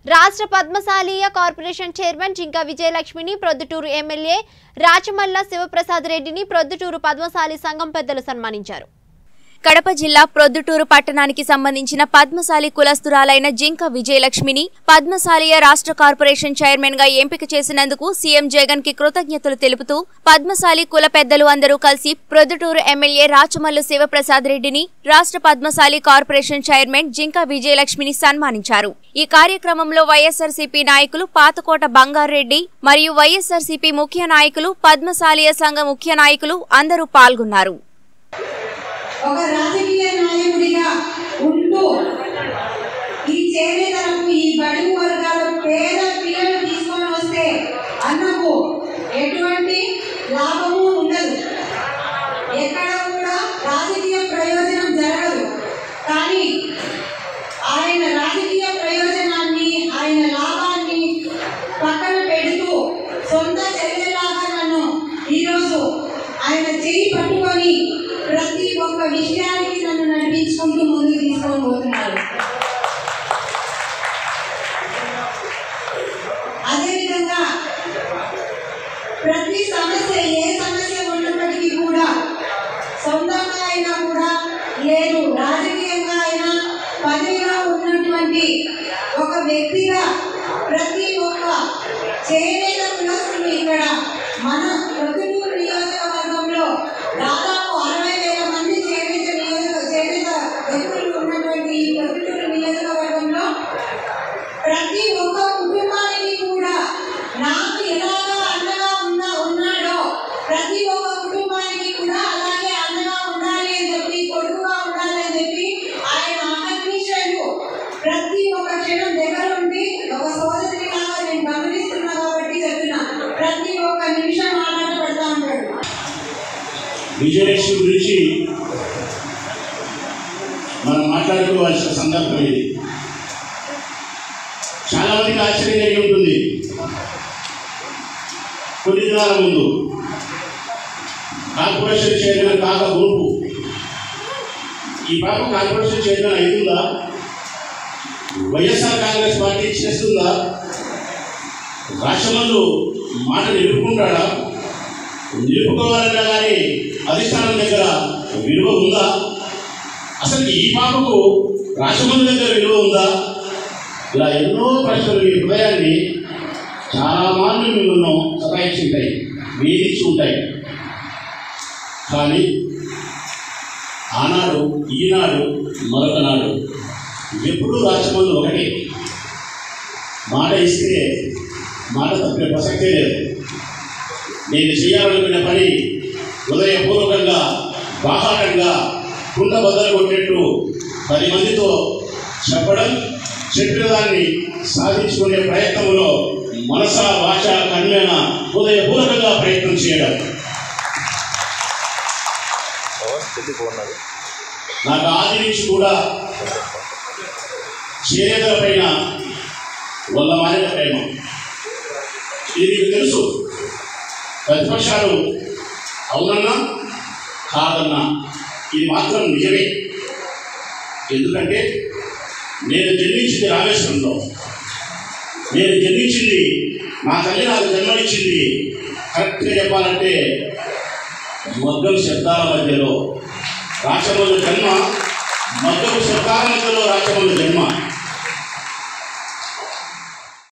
రాష్ట్ర పద్మశాలీయ corporation chairman Jinka విజయలక్ష్మిని ప్రొద్దుటూరు ఎమ్మెల్యే రాచమల్ల శివప్రసాద్ రెడ్డిని ప్రొద్దుటూరు పద్మశాలి సంఘం పెద్దలు సన్మానించారు కడప జిల్లా ప్రొద్దుటూరు పట్టణానికి సంబంధించిన పద్మశాలి కులస్తురాలైన జింక విజయలక్ష్మిని పద్మశాలియ రాష్ట్ర కార్పొరేషన్ చైర్మన్ గా ఎంపిక చేసినందుకు సీఎం జగన్ కి కృతజ్ఞతలు తెలుపుతూ పద్మశాలి కుల పెద్దలు అందరూ కలిసి ప్రొద్దుటూరు ఎమ్మెల్యే రాచమల్లు శివప్రసాద్ రెడ్డిని రాష్ట్ర పద్మశాలి కార్పొరేషన్ చైర్మన్ జింక విజయలక్ష్మిని సన్మానించారు ఈ కార్యక్రమంలో వైఎస్ఆర్సీపీ నాయకులు పాతకోట బంగారెడ్డి మరియు వైఎస్ఆర్సీపీ ముఖ్య నాయకులు పద్మశాలియ సంఘ ముఖ్య నాయకులు అందరూ పాల్గొన్నారు ఒక రాజకీయ నాయకుడిగా ఉంటూ ఈ చేనేతలకు ఈ బడుగు వర్గాల పేద పిల్లలు తీసుకొని వస్తే అన్నకు ఎటువంటి లాభము ఉండదు ఎక్కడ కూడా రాజకీయ ప్రయోజనం జరగదు కానీ ఆయన రాజకీయ ప్రయోజనాన్ని ఆయన లాభాన్ని పక్కన పెడుతూ సొంత చెల్లెలాగా నన్ను ఈరోజు ఆయన చేయి పట్టుకొని ప్రతి ఒక్క విషయానికి నన్ను నడిపించుకుంటూ ముందుకు తీసుకొని పోతున్నారు అదేవిధంగా ప్రతి సమస్య ఏ సమస్య ఉన్నప్పటికీ కూడా సొంతంగా అయినా కూడా లేదు రాజకీయంగా అయినా పదవిగా ఉన్నటువంటి ఒక వ్యక్తిగా ప్రతి ఒక్క చేనేత కులస్తులు ఇక్కడ మన ప్రొద్దుటూరు నియోజకవర్గంలో దాదాపు అరవై వేల మంది చేనేత నియోజక చేనేత వ్యక్తులు ఉన్నటువంటి ఈ ప్రొద్దుటూరు నియోజకవర్గంలో ప్రతి ఒక్క కుటుంబానికి కూడా నాకు ఎలాగా అండగా ఉన్నా ఉన్నాడో ప్రతి ఒక్క కుటుంబానికి కూడా అలాగే అండగా ఉండాలి అని చెప్పి కొడుకుగా ఉండాలి అని చెప్పి ఆయన ఆకర్షించాడు ప్రతి ఒక్క క్షణం దగ్గర ఉండి ఒక సోదరి లాగా నేను గమనిస్తున్నా కాబట్టి చెప్తున్నా ప్రతి ఒక్క నిమిషం ఆరాటపడతా ఉంటాడు విజయలక్ష్మి గురించి మనం మాట్లాడుకోవాల్సిన సందర్భం ఇది చాలా మందికి ఆశ్చర్యం కలిగి ఉంటుంది కొన్ని దినాల ముందు కార్పొరేషన్ చైర్మన్ కాక గ్రూపు ఈ పాప కార్పొరేషన్ చైర్మన్ అయిందా వైఎస్ఆర్ కాంగ్రెస్ పార్టీ చేస్తుందా రాష్ట్రమందు మాట నిలుపుకుంటాడా నిలుపుకోవాలన్నా కానీ అధిష్టానం దగ్గర విలువ ఉందా అసలు ఈ పాపకు రాష్ట్రమంది దగ్గర విలువ ఉందా ఇలా ఎన్నో ప్రశ్నలు మీ హృదయాన్ని చాలా మార్లు మిమ్మల్ని సతాయించి ఉంటాయి వేధించి ఉంటాయి కానీ ఆనాడు ఈనాడు మరొక నాడు ఎప్పుడూ రాష్ట్రమందు ఒకటి మాట ఇస్తే మాట తప్పే ప్రసక్తే లేదు నేను చేయాలనుకున్న పని హృదయపూర్వకంగా బాహాటంగా కుండ బద్దలు కొట్టినట్టు పది మందితో చెప్పడం చెప్పిన దాన్ని సాధించుకునే ప్రయత్నంలో మనస భాష కన్వేన హృదయపూర్వకంగా ప్రయత్నం చేయడం నాకు ఆది నుంచి కూడా చేనేతల పైన వల్ల మారిన ప్రేమ ఇది మీకు తెలుసు ప్రతిపక్షాలు అవునన్నా కాదన్నా ఇది మాత్రం నిజమే ఎందుకంటే నేను జన్మించింది రామేశ్వరంలో నేను జన్మించింది నా తల్లి నాకు జన్మనిచ్చింది కరెక్ట్గా చెప్పాలంటే మగ్గం శబ్దాల మధ్యలో రాచమల్లు జన్మ మగ్గపు శబ్దాల మధ్యలో రాచమల్లు జన్మ